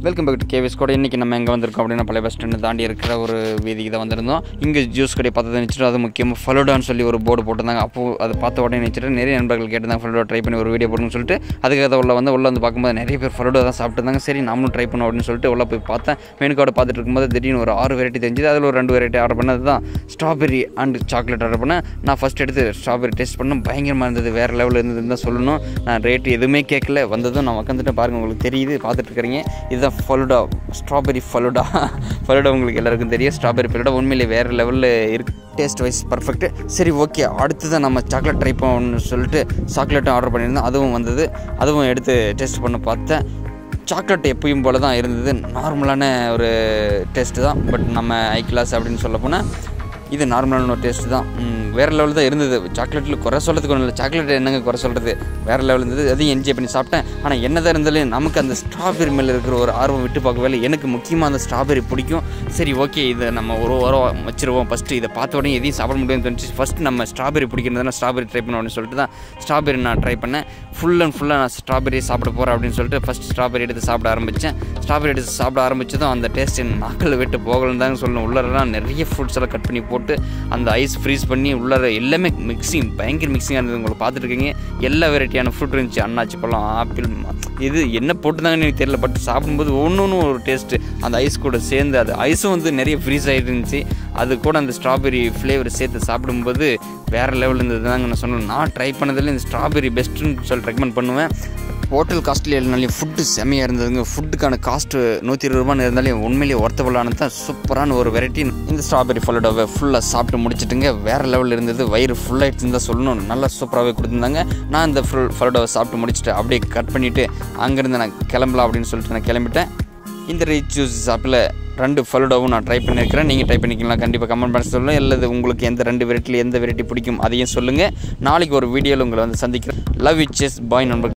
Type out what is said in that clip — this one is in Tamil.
வெல்கம் பேக் டு கேவிஸ் கூட இன்றைக்கி நம்ம எங்கே வந்திருக்கோம் அப்படின்னா பழைய பஸ் ஸ்டாண்டு தாண்டி இருக்கிற ஒரு வீதிக்கு தான் வந்திருந்தோம் இங்கே ஜூஸ் கடை பார்த்தது நினச்சிட்டு அது முக்கியமாக ஃபலோடான்னு சொல்லி ஒரு போர்டு போட்டிருந்தாங்க அப்போது அது பார்த்த உடனே நினச்சிட்டு நிறைய நண்பர்கள் கேட்டிருந்தாங்க ஃபலோடா ட்ரை பண்ணி ஒரு வீடியோ போடணும்னு சொல்லிட்டு அதுக்காக தான் உள்ள வந்து உள்ள வந்து பார்க்கும்போது நிறைய பேர் ஃபலோடா தான் சாப்பிட்டுருந்தாங்க சரி நாமளும் ட்ரை பண்ணோம் அப்படின்னு சொல்லிட்டு உள்ள போய் பார்த்தேன் மெனு கார்டு பார்த்துட்டு இருக்கும்போது திடீர்னு ஒரு ஆறு வெரைட்டி தெரிஞ்சுது அதில் ஒரு ரெண்டு வெரைட்டி ஆர்டர் பண்ணது தான் ஸ்ட்ராபெரி அண்ட் சாக்லேட் ஆர்டர் பண்ணேன் நான் ஃபஸ்ட் எடுத்து ஸ்ட்ராபெரி டேஸ்ட் பண்ணேன் பயங்கரமாக இருந்தது வேறு லெவலில் இருந்ததுன்னு தான் சொல்லணும் நான் ரேட்டு எதுவுமே கேட்கல வந்ததும் நான் உட்காந்துட்டு பாருங்கள் உங்களுக்கு தெரியுது பார்த்துட்டு இருக்கிறீங்க இதுதான் ஃபலுடா ஸ்ட்ராபெரி ஃபலுடா ஃபலுடா உங்களுக்கு எல்லாருக்கும் தெரியும் ஸ்ட்ராபெரி ஃபலுடா உண்மையிலே வேறு லெவலில் இருக்கு டேஸ்ட் வைஸ் பர்ஃபெக்ட் சரி ஓகே அடுத்து தான் நம்ம சாக்லேட் ட்ரை பண்ணணும்னு சொல்லிட்டு சாக்லேட்டும் ஆர்டர் பண்ணியிருந்தோம் அதுவும் வந்தது அதுவும் எடுத்து டேஸ்ட் பண்ண பார்த்தேன் சாக்லேட் எப்பயும் போல தான் இருந்தது நார்மலான ஒரு டேஸ்ட்டு தான் பட் நம்ம ஐ கிளாஸ் அப்படின்னு சொல்ல போனால் இது நார்மலான ஒரு டேஸ்ட் தான் ம், வேறு லெவலில் தான் இருந்தது சாக்லேட்டில் குறை சொல்கிறதுக்கு ஒன்றும் இல்லை சாக்லேட் என்னங்க குறை சொல்கிறது வேறு லெவலில் இருந்தது அதையும் என்ஜாய் பண்ணி சாப்பிட்டேன் ஆனால் என்னதான் இருந்தாலும் நமக்கு அந்த ஸ்ட்ராபெரி மேலே இருக்கிற ஒரு ஆர்வம் விட்டு பார்க்கவே இல்லை எனக்கு முக்கியமாக அந்த ஸ்ட்ராபெரி பிடிக்கும் சரி ஓகே இதை நம்ம ஒரு வாரம் வச்சிருவோம் ஃபஸ்ட்டு இதை பார்த்த உடனே எதையும் சாப்பிட முடியும்னு தோணுச்சு ஃபஸ்ட்டு நம்ம ஸ்ட்ராபெரி பிடிக்கிறதுனா ஸ்ட்ராபெரி ட்ரை பண்ண அப்படின்னு சொல்லிட்டு தான் ஸ்ட்ராபெரி நான் ட்ரை பண்ணேன் ஃபுல் அண்ட் ஃபுல்லாக நான் ஸ்ட்ராபெரி சாப்பிட போகிறேன் அப்படின்னு சொல்லிட்டு ஃபஸ்ட் ஸ்ட்ராபெரி எடுத்து சாப்பிட ஆரம்பித்தேன் ஸ்ட்ராபெரி எடுத்து சாப்பிட ஆரம்பிச்சதும் அந்த டேஸ்ட் என் நாக்கில் விட்டு போகலன்னு தான் சொல்லணும் உள்ளரெல்லாம் நிறைய ஃப்ரூட்ஸ் எல்லாம் கட் பண்ணி போட்டு அந்த ஐஸ் ஃப்ரீஸ் பண்ணி உள்ளர எல்லாமே மிக்சிங் பயங்கர மிக்சிங்காக இருந்தது உங்களுக்கு பார்த்துட்டு இருக்கீங்க எல்லா வெரைட்டியான ஃப்ரூட் இருந்துச்சு அன்னாச்சி பழம் ஆப்பிள் ம- இது என்ன போட்டுருந்தாங்கன்னு எனக்கு தெரியல பட் சாப்பிடும்போது ஒன்று ஒன்று ஒரு டேஸ்ட்டு அந்த ஐஸ் கூட சேர்ந்து அது ஐஸும் வந்து நிறைய ஃப்ரீஸ் ஆகிட்டு இருந்துச்சு அது கூட அந்த ஸ்ட்ராபெரி ஃப்ளேவர் சேர்த்து சாப்பிடும்போது வேறு லெவலில் இருந்தது தாங்க நான் சொன்னேன் நான் ட்ரை பண்ணதில் இந்த ஸ்ட்ராபெரி பெஸ்ட்டுன்னு சொல்லி ரெக்கமெண்ட் பண்ணுவேன் ஹோட்டல் காஸ்ட்லி இல்லைனாலையும் ஃபுட்டு செமையாக இருந்ததுங்க ஃபுட்டுக்கான காஸ்ட்டு நூற்றி இருபது ரூபான்னு இருந்தாலும் உண்மையிலேயே ஒர்த்தபுளானது தான் சூப்பரான ஒரு வெரைட்டி இந்த ஸ்ட்ராபெரி ஃபலோடாவை ஃபுல்லாக சாப்பிட்டு முடிச்சிட்டுங்க வேறு லெவலில் இருந்தது வயிறு ஃபுல்லாகிட்டு தான் சொல்லணும் நல்லா சூப்பராகவே கொடுத்துருந்தாங்க நான் இந்த ஃபுல் ஃபலோடாவை சாப்பிட்டு முடிச்சுட்டு அப்படியே கட் பண்ணிவிட்டு அங்கேருந்து நான் கிளம்பலாம் அப்படின்னு சொல்லிட்டு நான் கிளம்பிட்டேன் இந்த ரிச் ஜூஸ் ஷாப்பில் ரெண்டு ஃபலோடாவும் நான் ட்ரை பண்ணியிருக்கிறேன் நீங்கள் ட்ரை பண்ணிக்கலாம் கண்டிப்பாக கமெண்ட் பண்ண சொல்லுங்கள் இல்லை உங்களுக்கு எந்த ரெண்டு வெரைட்டியில் எந்த வெரைட்டி பிடிக்கும் அதையும் சொல்லுங்கள் நாளைக்கு ஒரு வீடியோவில் உங்களை வந்து சந்திக்கிறேன் லவ் இச்சஸ் பாய் நண்பர்கள்